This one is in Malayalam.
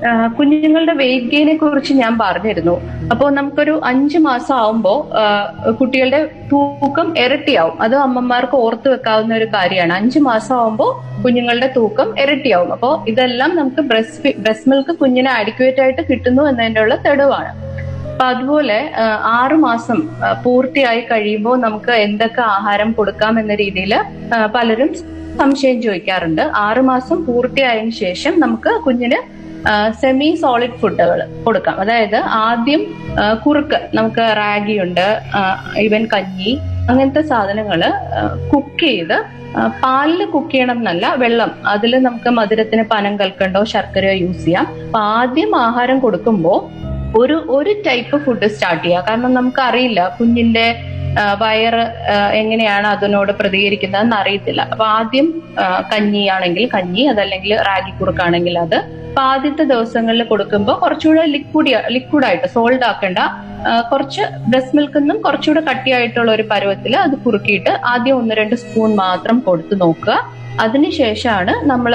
ആ, കുഞ്ഞുങ്ങളുടെ വെയിറ്റ് ഗെയിനെ കുറിച്ച് ഞാൻ പറഞ്ഞിരുന്നു അപ്പോൾ നമുക്കൊരു അഞ്ചു മാസം ആവുമ്പോൾ കുട്ടികളുടെ തൂക്കം ഇരട്ടിയാവും അത് അമ്മമാർക്ക് ഓർത്ത് വെക്കാവുന്ന ഒരു കാര്യമാണ് അഞ്ചു മാസം ആവുമ്പോൾ കുഞ്ഞുങ്ങളുടെ തൂക്കം ഇരട്ടിയാവും അപ്പോൾ ഇതെല്ലാം നമുക്ക് ബ്രസ്റ്റ് ബ്രസ്റ്റ് മിൽക്ക് കുഞ്ഞിന് അഡിക്വേറ്റ് ആയിട്ട് കിട്ടുന്നു എന്നതിന്റെ ഉള്ള തെളിവാണ് അപ്പൊ അതുപോലെ ആ, ആറു മാസം ആ, പൂർത്തിയായി കഴിയുമ്പോൾ നമുക്ക് എന്തൊക്കെ ആഹാരം കൊടുക്കാം എന്ന രീതിയിൽ പലരും സംശയം ചോദിക്കാറുണ്ട് ആറു മാസം പൂർത്തിയായതിനു ശേഷം നമുക്ക് കുഞ്ഞിന് സെമി സോളിഡ് ഫുഡുകൾ കൊടുക്കാം അതായത് ആദ്യം ആ, കുറുക്ക് നമുക്ക് റാഗി ഉണ്ട് ഈവൻ കഞ്ഞി അങ്ങനത്തെ സാധനങ്ങൾ കുക്ക് ചെയ്ത് ആ, പാലില് കുക്ക് ചെയ്യണം എന്നല്ല വെള്ളം അതിൽ നമുക്ക് മധുരത്തിന് പനം കൽക്കണ്ടോ ശർക്കരയോ യൂസ് ചെയ്യാം അപ്പൊ ആദ്യം ആഹാരം കൊടുക്കുമ്പോൾ ഒരു ഒരു ടൈപ്പ് ഫുഡ് സ്റ്റാർട്ട് ചെയ്യുക കാരണം നമുക്ക് അറിയില്ല കുഞ്ഞിന്റെ ആ, വയറ് ആ, എങ്ങനെയാണ് അതിനോട് പ്രതികരിക്കുന്നതെന്ന് അറിയത്തില്ല അപ്പൊ ആദ്യം ആ, കഞ്ഞി ആണെങ്കിൽ കഞ്ഞി അതല്ലെങ്കിൽ റാഗി കുറുക്കാണെങ്കിൽ അത് അപ്പൊ ആദ്യത്തെ ദിവസങ്ങളിൽ കൊടുക്കുമ്പോൾ കുറച്ചുകൂടെ ലിക്വിഡ് ലിക്വിഡ് ആയിട്ട് സോൾഡ് ആക്കേണ്ട ആ, കുറച്ച് ബ്രസ്റ്റ് മിൽക്കിൽ നിന്നും കുറച്ചുകൂടെ കട്ടിയായിട്ടുള്ള ഒരു പരുവത്തിൽ അത് കുറുക്കിയിട്ട് ആദ്യം ഒന്ന് രണ്ട് സ്പൂൺ മാത്രം കൊടുത്തു നോക്കുക അതിനുശേഷമാണ് നമ്മൾ